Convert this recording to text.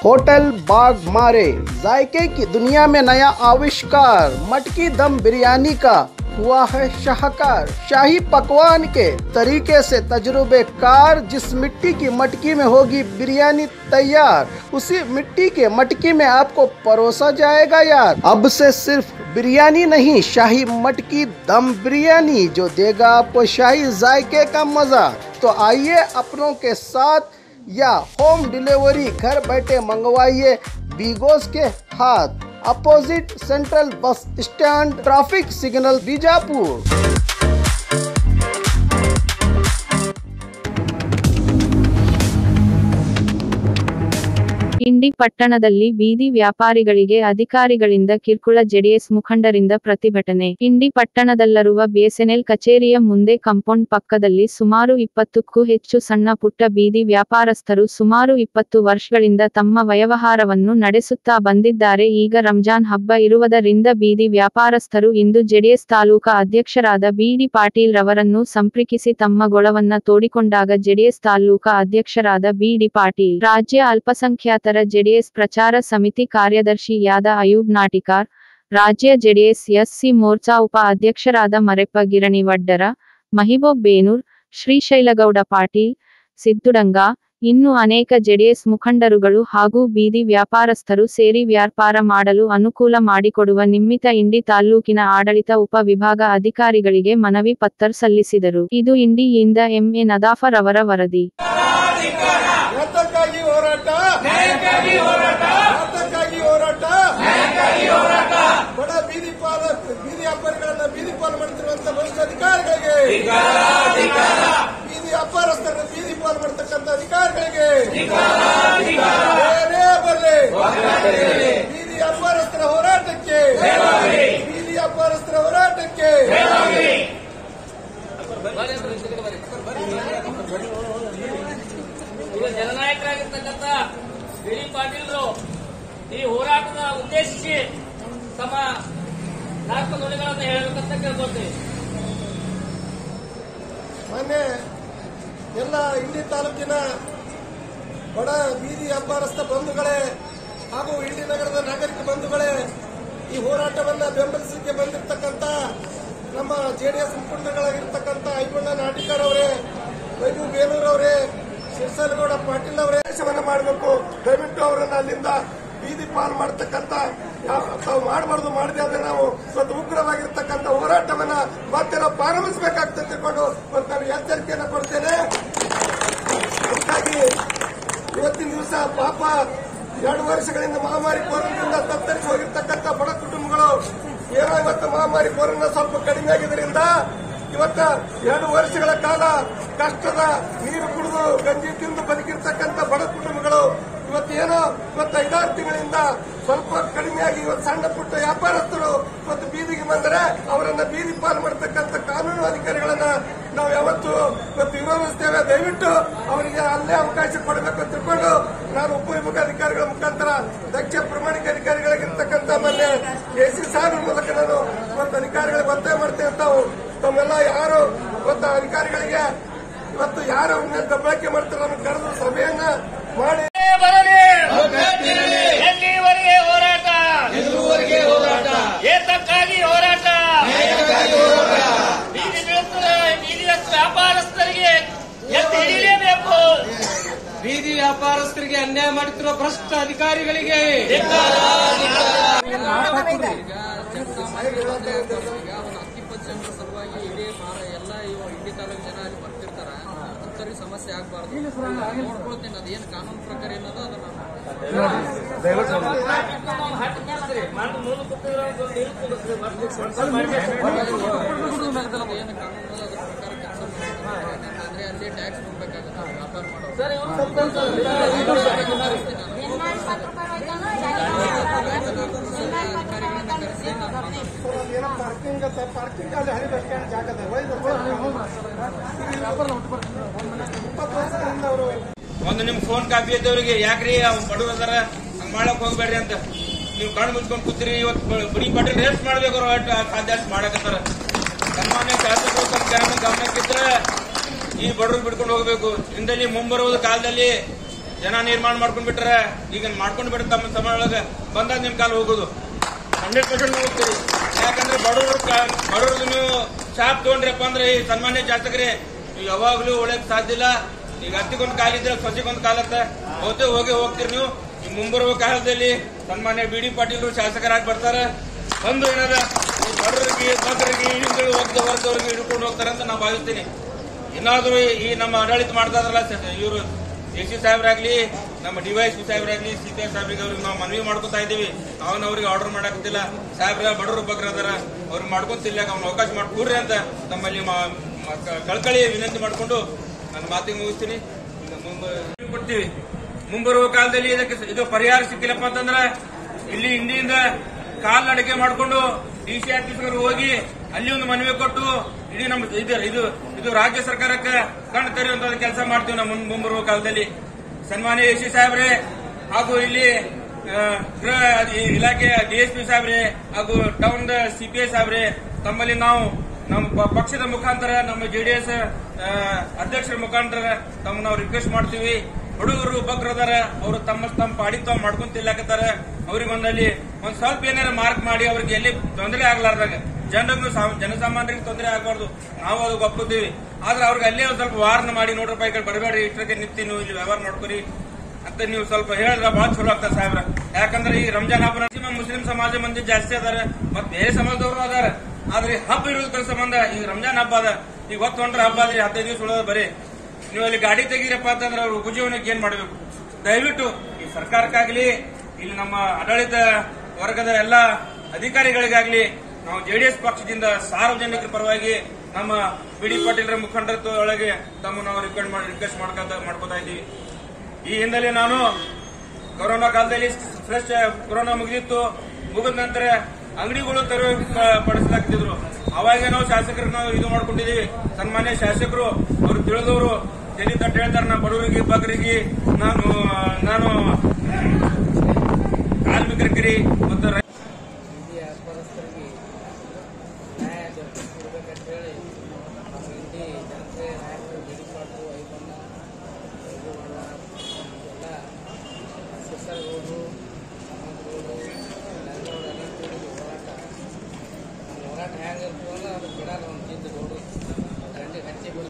hotel बाग मारे जायके की दुनिया में नया आविष्कार मटकी दम बिरयानी का हुआ है शाहकार शाही पकवान के तरीके से तजुर्बेकार जिस मिट्टी की मटकी में होगी बिरयानी तैयार उसी मिट्टी के मटकी में आपको परोसा जाएगा यार अब से सिर्फ बिरयानी नहीं शाही मटकी दम बिरयानी जो देगा आपको शाही जायके का मजा तो आइए अपनों के साथ या होम डिलीवरी घर बैठे मंगवाइए बीगोस के हाथ opposite central bus stand traffic signal Bijapur Indi ಪಟ್ಟಣದಲ್ಲಿ ಬೀದಿ ವ್ಯಾಪಾರಿಗಳಿಗೆ ಅಧಿಕಾರಿಗಳಿಂದ ಕಿರುಕುಳ ಜೆಡಿಎಸ್ ಮುಖಂಡರಿಂದ ಪ್ರತಿಭಟನೆ ಇಂಡಿ ಪಟ್ಟಣದಲ್ಲಿರುವ ಬಿಎಸ್ಎನ್ಎಲ್ ಕಚೇರಿಯ ಮುಂದೆ ಕಾಂಪೌಂಡ್ ಪಕ್ಕದಲ್ಲಿ ಸುಮಾರು ಇಪ್ಪತ್ತಕ್ಕೂ ಹೆಚ್ಚು ಸಣ್ಣ ಪುಟ್ಟ ಬೀದಿ ವ್ಯಾಪಾರಸ್ಥರು ಸುಮಾರು ಇಪ್ಪತ್ತು ವರ್ಷಗಳಿಂದ ತಮ್ಮ ವ್ಯವಹಾರವನ್ನು ನಡೆಸುತ್ತಾ ಬಂದಿದ್ದಾರೆ ಈಗ ರಂಜಾನ್ ಹಬ್ಬ ಇರುವುದರಿಂದ ಬೀದಿ ವ್ಯಾಪಾರಸ್ಥರು ಇಂದು ಜೆಡಿಎಸ್ ತಾಲೂಕಾ ಅಧ್ಯಕ್ಷರಾದ ಬಿಡಿ ಪಾಟೀಲ್ ರವರನ್ನು ಸಂಪರ್ಕಿಸಿ ತಮ್ಮ ಗೊಳವನ್ನ ತೋಡಿಕೊಂಡಾಗ ಜೆಡಿಎಸ್ ತಾಲೂಕಾ ಅಧ್ಯಕ್ಷರಾದ ಬಿಡಿ ಪಾಟೀಲ್ ರಾಜ್ಯ ಅಲ್ಪಸಂಖ್ಯಾತರ ಜೆಡಿಎಸ್ ಪ್ರಚಾರ ಸಮಿತಿ ಕಾರ್ಯದರ್ಶಿಯಾದ ಅಯೂಬ್ ನಾಟಿಕಾರ್ ರಾಜ್ಯ ಜೆಡಿಎಸ್ ಎಸ್ಸಿ ಮೋರ್ಚಾ ಉಪ ಅಧ್ಯಕ್ಷರಾದ ಮರೆಪ್ಪ ಗಿರಣಿ ವಡ್ಡರ ಮಹಿಬೂಬ್ ಬೇನೂರ್ ಶ್ರೀಶೈಲಗೌಡ ಪಾಟೀಲ್ ಸಿದ್ದುಡಂಗ ಇನ್ನು ಅನೇಕ ಜೆಡಿಎಸ್ ಮುಖಂಡರುಗಳು ಹಾಗೂ ಬೀದಿ ವ್ಯಾಪಾರಸ್ಥರು ಸೇರಿ ವ್ಯಾಪಾರ ಮಾಡಲು ಅನುಕೂಲ ಮಾಡಿಕೊಡುವ ನಿಮಿತ್ತ ಇಂಡಿ ತಾಲ್ಲೂಕಿನ ಆಡಳಿತ ಉಪ ವಿಭಾಗ ಅಧಿಕಾರಿಗಳಿಗೆ ಮನವಿ ಪತ್ರ ಸಲ್ಲಿಸಿದರು ಇದು ಇಂಡಿಯಿಂದ ಎಂಎ ನದಾಫರ್ ಅವರ ವರದಿ ಯಾತಕ್ಕಾಗಿ ಹೋರಾಟ ನ್ಯಾಯಕ್ಕಾಗಿ ಹೋರಾಟ ಯಾತಕ್ಕಾಗಿ ಹೋರಾಟ ನ್ಯಾಯಕ್ಕಾಗಿ ಹೋರಾಟ ಬಡ ಬೀದಿ ಪಾಲ ಬೀದಿ ವ್ಯಾಪಾರಿಗಳನ್ನ ಬೀದಿ ಪಾಲು ಮಾಡುತ್ತಿರುವಂತ ಭ್ರಷ್ಟ ಅಧಿಕಾರಿಗಳಿಗೆ ಬೀದಿ ವ್ಯಾಪಾರಸ್ಥರನ್ನ ಬೀದಿ ಪಾಲು ಮಾಡತಕ್ಕಂತ ಅಧಿಕಾರಿಗಳಿಗೆ ಏನೇ ಬರಲಿ ಬೀದಿ ವ್ಯಾಪಾರಸ್ಥರ ಹೋರಾಟಕ್ಕೆ ಬೀದಿ ವ್ಯಾಪಾರಸ್ಥರ ಹೋರಾಟಕ್ಕೆ ಈಗ ಜನನಾಯಕರಾಗಿರ್ತಕ್ಕಂಥ ಬಿಳಿ ಪಾಟೀಲ್ರು ಈ ಹೋರಾಟದ ಉದ್ದೇಶಿಸಿ ತಮ್ಮ ನಾಲ್ಕು ನುಡಿಗಳನ್ನು ಹೇಳಬೇಕಂತ ಕೇಳ್ಕೊಳ್ತೀವಿ ಮೊನ್ನೆ ಎಲ್ಲ ಇಂಡಿ ತಾಲೂಕಿನ ಬಡ ಬೀದಿ ವ್ಯಾಪಾರಸ್ಥ ಬಂಧುಗಳೇ ಹಾಗೂ ಇಂಡಿ ನಗರದ ನಾಗರಿಕ ಬಂಧುಗಳೇ ಈ ಹೋರಾಟವನ್ನ ಬೆಂಬಲಿಸಲಿಕ್ಕೆ ಬಂದಿರತಕ್ಕಂತ ನಮ್ಮ ಜೆಡಿಎಸ್ ಮುಖಂಡಗಳಾಗಿರ್ತಕ್ಕಂಥ ಐಗುಣ್ಣ ನಾಟಿಕರ್ ಅವರೇ ವೈಭವ್ ಬೇಲೂರ್ ಅವರೇ ಶಿರ್ಸಲಗೌಡ ಪಾಟೀಲ್ ಅವರೇ ದೇಶವನ್ನ ಮಾಡಬೇಕು ದಯವಿಟ್ಟು ಅವರನ್ನ ಅಲ್ಲಿಂದ ಬೀದಿ ಪಾಲ್ ಮಾಡತಕ್ಕಂತ ಯಾವ- ತಾವು ಮಾಡಬಾರ್ದು ಮಾಡಿದೆ ಅಂದ್ರೆ ನಾವು ಇವತ್ತು ಉಗ್ರವಾಗಿರ್ತಕ್ಕಂಥ ಹೋರಾಟವನ್ನ ಮತ್ತೆ ನಾವು ಪ್ರಾರಂಭಿಸಬೇಕಾಗ್ತದೆ ತಿಳ್ಕೊಂಡು ಇವತ್ತು ನಾನು ಎಚ್ಚರಿಕೆಯನ್ನು ಕೊಡ್ತೇನೆ ಅದಕ್ಕಾಗಿ ಇವತ್ತಿನ ದಿವಸ ಪಾಪ ಎರಡು ವರ್ಷಗಳಿಂದ ಮಹಾಮಾರಿ ಕೊರೋನಾದಿಂದ ತತ್ತರಿಸಿ ಹೋಗಿರ್ತಕ್ಕಂಥ ಬಡ ಕುಟುಂಬಗಳು ಏನೋ ಇವತ್ತು ಮಹಾಮಾರಿ ಕೊರೋನಾ ಸ್ವಲ್ಪ ಕಡಿಮೆ ಆಗಿದ್ದರಿಂದ ಇವತ್ತ ಎರಡು ವರ್ಷಗಳ ಕಾಲ ಕಷ್ಟದ ನೀರು ಕುಡಿದು ಗಂಜಿ ತಿಂದು ಬದುಕಿರ್ತಕ್ಕಂಥ ಬಡ ಕುಟುಂಬಗಳು ಇವತ್ತೇನೋ ಇವತ್ತು ಐದಾರು ತಿಂಗಳಿಂದ ಸ್ವಲ್ಪ ಕಡಿಮೆಯಾಗಿ ಇವತ್ತು ಸಣ್ಣ ಪುಟ್ಟ ವ್ಯಾಪಾರಸ್ಥರು ಇವತ್ತು ಬೀದಿಗೆ ಬಂದರೆ ಅವರನ್ನ ಬೀದಿ ಪಾಲು ಮಾಡತಕ್ಕಂಥ ಕಾನೂನು ಅಧಿಕಾರಿಗಳನ್ನ ನಾವು ಯಾವತ್ತು ಇವತ್ತು ವಿರೋಧಿಸ್ತೇವೆ ದಯವಿಟ್ಟು ಅವರಿಗೆ ಅಲ್ಲೇ ಅವಕಾಶ ಕೊಡಬೇಕು ಅಂತ ತಿಳ್ಕೊಂಡು ನಾನು ಉಪವಿಭಾಗ ಅಧಿಕಾರಿಗಳ ಮುಖಾಂತರ ದಕ್ಷ ಪ್ರಾಮಾಣಿಕ ಅಧಿಕಾರಿಗಳಾಗಿರ್ತಕ್ಕಂಥ ಮೊನ್ನೆ ಎಸಿ ಸಾಹೇಬ್ರ ಮೂಲಕ ನಾನು ಇವತ್ತು ಅಧಿಕಾರಿಗಳಿಗೆ ಒತ್ತಾಯ ಮಾಡ್ತೇವೆ ತಾವು ತಮ್ಮೆಲ್ಲ ಯಾರು ಇವತ್ತು ಅಧಿಕಾರಿಗಳಿಗೆ ಇವತ್ತು ಯಾರು ಅವ್ರನ್ನ ದಬ್ಬಾಳಿಕೆ ಮಾಡ್ತಾರೆ ಅನ್ನೋ ಕರೆದು ಸಭೆಯನ್ನ ಮಾಡಿ ಬರಲಿ ಎಲ್ಲಿವರೆಗೆ ಹೋರಾಟ ಎಲ್ಲಿವರೆಗೆ ಹೋರಾಟ ಏತಕ್ಕಾಗಿ ಹೋರಾಟ ಬೀದಿ ಬೀಳುತ್ತಿರುವ ಬೀದಿ ವ್ಯಾಪಾರಸ್ಥರಿಗೆ ಎತ್ತಿ ಹಿಡಿಯಲೇಬೇಕು ಬೀದಿ ವ್ಯಾಪಾರಸ್ಥರಿಗೆ ಅನ್ಯಾಯ ಮಾಡುತ್ತಿರುವ ಭ್ರಷ್ಟ ಅಧಿಕಾರಿಗಳಿಗೆ ಇಪ್ಪತ್ತು ಜನರ ಸಲುವಾಗಿ ಇಡೀ ಮಾರ ಎಲ್ಲ ಇವ ಇಡೀ ತಾಲೂಕು ಜನ ಅಲ್ಲಿ ಬರ್ತಿರ್ತಾರ ಅಂತವ್ರಿಗೆ ಸಮಸ್ಯೆ ಆಗ್ಬಾರ್ದು ನೋಡ್ಕೊಳ್ತೇನೆ ಅದೇನು ಕಾನೂನು ಪ್ರಕಾರ ಏನದ ಅದನ್ನ ಏನು ಕಾನೂನು ಅದ ಅದ್ರ ಪ್ರಕಾರ ಕೆಲಸ ಮಾಡ್ತಾರೆ ಆದ್ರೆ ಅಲ್ಲಿ ಟ್ಯಾಕ್ಸ್ ಕೊಡ್ಬೇಕಾಗುತ್ತೆ ವ್ಯಾಪಾರ ಮಾಡೋದು ಏನೋ ಪಾರ್ಕಿಂಗ್ ಪಾರ್ಕಿಂಗ್ ಅಲ್ಲಿ ಹಳಿ ಬಸ್ ಸ್ಟ್ಯಾಂಡ್ ಜಾಗದ ಒಯ್ದು ಇಪ್ಪತ್ತು ವರ್ಷದಿಂದ ಅವರು ಒಂದು ನಿಮ್ ಫೋನ್ ಕಾಪಿ ಇದ್ದವರಿಗೆ ಯಾಕ್ರಿ ಅವ್ನು ಬಡವ್ರು ಅದಾರ ಹಂಗ್ ಮಾಡಕ್ ಹೋಗ್ಬೇಡ್ರಿ ಅಂತ ನೀವು ಕಣ್ಣು ಮುಚ್ಕೊಂಡ್ ಕೂತಿರಿ ಇವತ್ತು ಬ- ಬಡಿ ಪಾಟೀಲ್ ರೇಸ್ಟ್ ಮಾಡ್ಬೇಕು ಅವ್ರು ಒಟ್ಟು ಸಾಧ್ಯ ಅಷ್ಟು ಮಾಡಕತ್ತಾರ ಸನ್ಮಾನ್ಯ ಶಾಸಕರು ತಮ್ಮ ಗಮನ ಗಮನಕ್ಕಿದ್ರೆ ಈ ಬಡವ್ರು ಬಿಡ್ಕೊಂಡು ಹೋಗ್ಬೇಕು ಇಂದಲ್ಲಿ ಮುಂಬರುವುದು ಕಾಲದಲ್ಲಿ ಜನ ನಿರ್ಮಾಣ ಮಾಡ್ಕೊಂಡ್ ಬಿಟ್ರ ಈಗ ಮಾಡ್ಕೊಂಡ್ ಬಿಟ್ಟ ತಮ್ಮ ಸಮಯ ಒಳಗ ಬಂದಾಗ ನಿಮ್ ಕಾಲ ಹೋಗೋದು ಹಂಡ್ರೆಡ್ ಪರ್ಸೆಂಟ್ ಹೋಗ್ತೀರಿ ಯಾಕಂದ್ರೆ ಬಡವರು ಬಡವ್ರದ್ದು ನೀವು ಶಾಪ್ ತಗೊಂಡ್ರಪ್ಪ ಅಂದ್ರೆ ಈ ಸನ್ಮಾನ್ಯ ಶಾಸಕರೇ ನೀವು ಯಾವಾಗ್ಲೂ ಒಳಗ್ ಸಾಧ್ಯ ಇಲ್ಲ ಈಗ ಹತ್ತಿಗೊಂದು ಕಾಲಿದ್ರೆ ಸ್ವಚ್ಛಕ್ಕೊಂದು ಕಾಲತ್ತ ಹೋಗ್ತೇ ಹೋಗಿ ಹೋಗ್ತೀರಿ ನೀವು ಈ ಮುಂಬರುವ ಕಾಲದಲ್ಲಿ ಸನ್ಮಾನ್ಯ ಬಿ ಡಿ ಪಾಟೀಲ್ ಶಾಸಕರಾಗಿ ಬರ್ತಾರ ಬಂದು ಏನಾರ ಈ ಬಡವರಿಗೆ ಬಡವರಿಗೆ ಹಿಂದುಳಿ ವರ್ಗದ ವರ್ಗದವರಿಗೆ ಹಿಡ್ಕೊಂಡು ಹೋಗ್ತಾರೆ ಅಂತ ನಾವು ಭಾವಿಸ್ತೀನಿ ಇನ್ನಾದ್ರೂ ಈ ನಮ್ಮ ಆಡಳಿತ ಮಾಡ್ತಾ ಇದ್ರಲ್ಲ ಇವರು ಎ ಸಿ ಸಾಹೇಬ್ರಾಗ್ಲಿ ನಮ್ಮ ಡಿವೈಸ್ ಸಾಹೇಬ್ರಾಗ್ಲಿ ಸಿ ಪಿ ಐ ಸಾಹೇಬ್ರಿಗೆ ಅವ್ರಿಗೆ ನಾವು ಮನವಿ ಮಾಡ್ಕೊತಾ ಇದ್ದೀವಿ ಅವನ ಅವ್ರಿಗೆ ಆರ್ಡರ್ ಮಾಡಾಕತ್ತಿಲ್ಲ ಸಾಹೇಬ್ರ ಬಡವರು ಬಗ್ರ ಅದಾರ ಅವ್ರಿಗೆ ಮಾಡ್ಕೊಂತಿಲ್ಲ ಅವ್ನ ಅವಕಾಶ ಮಾಡ್ಕೊಡ್ರಿ ಅಂತ ನಮ್ಮಲ್ಲಿ ಮ- ಮ- ಕ- ಕಳ್ಕಳಿ ವಿನಂತಿ ಮಾಡಿಕೊಂಡು ನನ್ನ ಮಾತಿಗೆ ಮುಗಿಸ್ತೀನಿ ಇನ್ನು ಮುಂಬ- ಕೊಡ್ತೀವಿ ಮುಂಬರುವ ಕಾಲದಲ್ಲಿ ಇದಕ್ಕೆ ಸ- ಇದು ಪರಿಹಾರ ಸಿಕ್ಕಿಲ್ಲಪ್ಪ ಅಂತಂದ್ರ ಇಲ್ಲಿ ಹಿಂದಿಯಿಂದ ಕಾಲ್ ಅಡಿಕೆ ಮಾಡಿಕೊಂಡು ಡಿ ಸಿ ಆಫೀಸ್ಗೆ ಹೋಗಿ ಅಲ್ಲಿ ಒಂದು ಮನವಿ ಕೊಟ್ಟು ಇಡೀ ನಮ್ಮ ಇದು ಇದು ಇದು ರಾಜ್ಯ ಸರ್ಕಾರಕ್ಕೆ ಕಣ್ಣು ತೆರೆಯುವಂತ ಕೆಲಸ ಮಾಡ್ತೀವಿ ನಾವು ಮುಂದ್- ಮುಂಬರುವ ಕಾಲದಲ್ಲಿ ಸನ್ಮಾನ್ಯ ಎಸ್ ಸಿ ಸಾಹೇಬ್ರೆ ಹಾಗೂ ಇಲ್ಲಿ ಆ, ಗೃಹ ಇ- ಇಲಾಖೆಯ ಡಿಎಸ್ಪಿ ಸಾಹೇಬ್ರೆ ಹಾಗೂ ಟೌನ್ ಸಿಪಿಐ ಸಾಹೇಬ್ರೆ ತಮ್ಮಲ್ಲಿ ನಾವು ನಮ್ಮ ಪ- ಪಕ್ಷದ ಮುಖಾಂತರ ನಮ್ಮ ಜೆಡಿಎಸ್ ಅಧ್ಯಕ್ಷರ ಮುಖಾಂತರ ತಮ್ಮ ನಾವು ರಿಕ್ವೆಸ್ಟ್ ಮಾಡ್ತೀವಿ ಹುಡುಗರು ಬಗ್ರದಾರ ಅವರು ತಮ್ಮ ತಮ್ಮ ಪಾಡಿ ತಾವು ಮಾಡ್ಕೊಂತಿಲ್ಲಕತ್ತಾರ ಅವ್ರಿಗೆ ಒಂದಲ್ಲಿ ಒಂದ್ ಸ್ವಲ್ಪ ಏನಾರ ಮಾರ್ಕ್ ಮಾಡಿ ಅವ್ರಿಗೆ ಎಲ್ಲಿ ತೊಂದರೆ ಆಗ್ಲಾರ್ದಾಗ ಜನರಿಗೂ ಸಾ- ಜನಸಾಮಾನ್ಯರಿಗೆ ತೊಂದರೆ ಆಗಬಾರ್ದು ನಾವು ಅದು ಒಪ್ಪುತ್ತೀವಿ ಆದ್ರೆ ಅವ್ರಿಗೆ ಅಲ್ಲೇ ಒಂದ್ ಸ್ವಲ್ಪ ವಾರ್ನ್ ಮಾಡಿ ನೋಡ್ರಪ್ಪ ಈ ಕಡೆ ಬರಬೇಡ್ರಿ ಇಷ್ಟಕ್ಕೆ ನಿಂತಿ ನೀವು ಇಲ್ಲಿ ವ್ಯವಹಾರ ಮಾಡ್ಕೊರಿ ಅಂತ ನೀವು ಸ್ವಲ್ಪ ಹೇಳಿದ್ರೆ ಬಹಳ ಚಲೋ ಆಗ್ತದೆ ಸಾಹೇಬ್ರ ಯಾಕಂದ್ರೆ ಈ ರಂಜಾನ್ ಹಬ್ಬ ನಮ್ಮ ಮುಸ್ಲಿಂ ಸಮಾಜ ಮಂದಿ ಜಾಸ್ತಿ ಅದಾರ ಮತ್ತೆ ಬೇರೆ ಸಮಾಜದವರು ಅದಾರ ಆದ್ರೆ ಈ ಹಬ್ಬ ಇರೋದ್ರ ಸಂಬಂಧ ಈಗ ರಂಜಾನ್ ಹಬ್ಬ ಅದ ಈಗ ಹೊತ್ತು ಹೊಂಟ್ರೆ ಹಬ್ಬ ಆದ್ರೆ ಹದಿನೈದು ದಿವಸ ಉಳೋದು ಬರೀ ನೀವು ಅಲ್ಲಿ ಗಾಡಿ ತೆಗೀರಪ್ಪ ಅಂತಂದ್ರೆ ಅವ್ರ ಉಪಜೀವನಕ್ಕೆ ಏನ್ ಮಾಡಬೇಕು ದಯವಿಟ್ಟು ಈ ಸರ್ಕಾರಕ್ಕಾಗ್ಲಿ ಇಲ್ಲಿ ನಮ್ಮ ಆಡಳಿತ ವರ್ಗದ ಎಲ್ಲ ಅಧಿಕಾರಿಗಳಿಗಾಗ್ಲಿ ನಾವು ಜೆಡಿಎಸ್ ಪಕ್ಷದಿಂದ ಸಾರ್ವಜನಿಕರ ಪರವಾಗಿ ನಮ್ಮ ಬಿ ಡಿ ಪಾಟೀಲ್ರ ಮುಖಂಡತ್ವ ಒಳಗೆ ತಮ್ಮ ನಾವು ರಿಕ್ವೆಸ್ಟ್ ಮಾಡಿ ರಿಕ್ವೆಸ್ಟ್ ಮಾಡ್ಕೊತಾ ಮಾಡ್ಕೋತಾ ಇದ್ದೀವಿ ಈ ಹಿನ್ನೆಲೆ ನಾನು ಕೊರೋನಾ ಕಾಲದಲ್ಲಿ ಫ್ರೆಶ್ ಕೊರೋನಾ ಮುಗಿದಿತ್ತು ಮುಗಿದ ನಂತರ ಅಂಗಡಿಗಳು ತೆರವು ಪಡಿಸಲಾಗ್ತಿದ್ರು ಅವಾಗ ನಾವು ಶಾಸಕರು ನಾವು ಇದು ಮಾಡ್ಕೊಂಡಿದೀವಿ ಸನ್ಮಾನ್ಯ ಶಾಸಕರು ಅವರು ತಿಳಿದವರು ಜಲ್ಲಿ ತಟ್ಟು ಹೇಳ್ತಾರೆ ನಾ ಬಡವರಿಗೆ ಬಗ್ಗರಿಗೆ ನಾನು ನಾನು ಕಾರ್ಮಿಕರಿಗೆ ಮತ್ತು ರೈ- ಇಲ್ಲಿ ವ್ಯಾಪಾರಸ್ಥರಿಗೆ ನ್ಯಾಯ ದೊರಕಿಸ್ಕೊಡ್ಬೇಕಂತ ಹೇಳಿ ನಮ್ಮ ಇಲ್ಲಿ ಜನತೆ ನಾಯಕ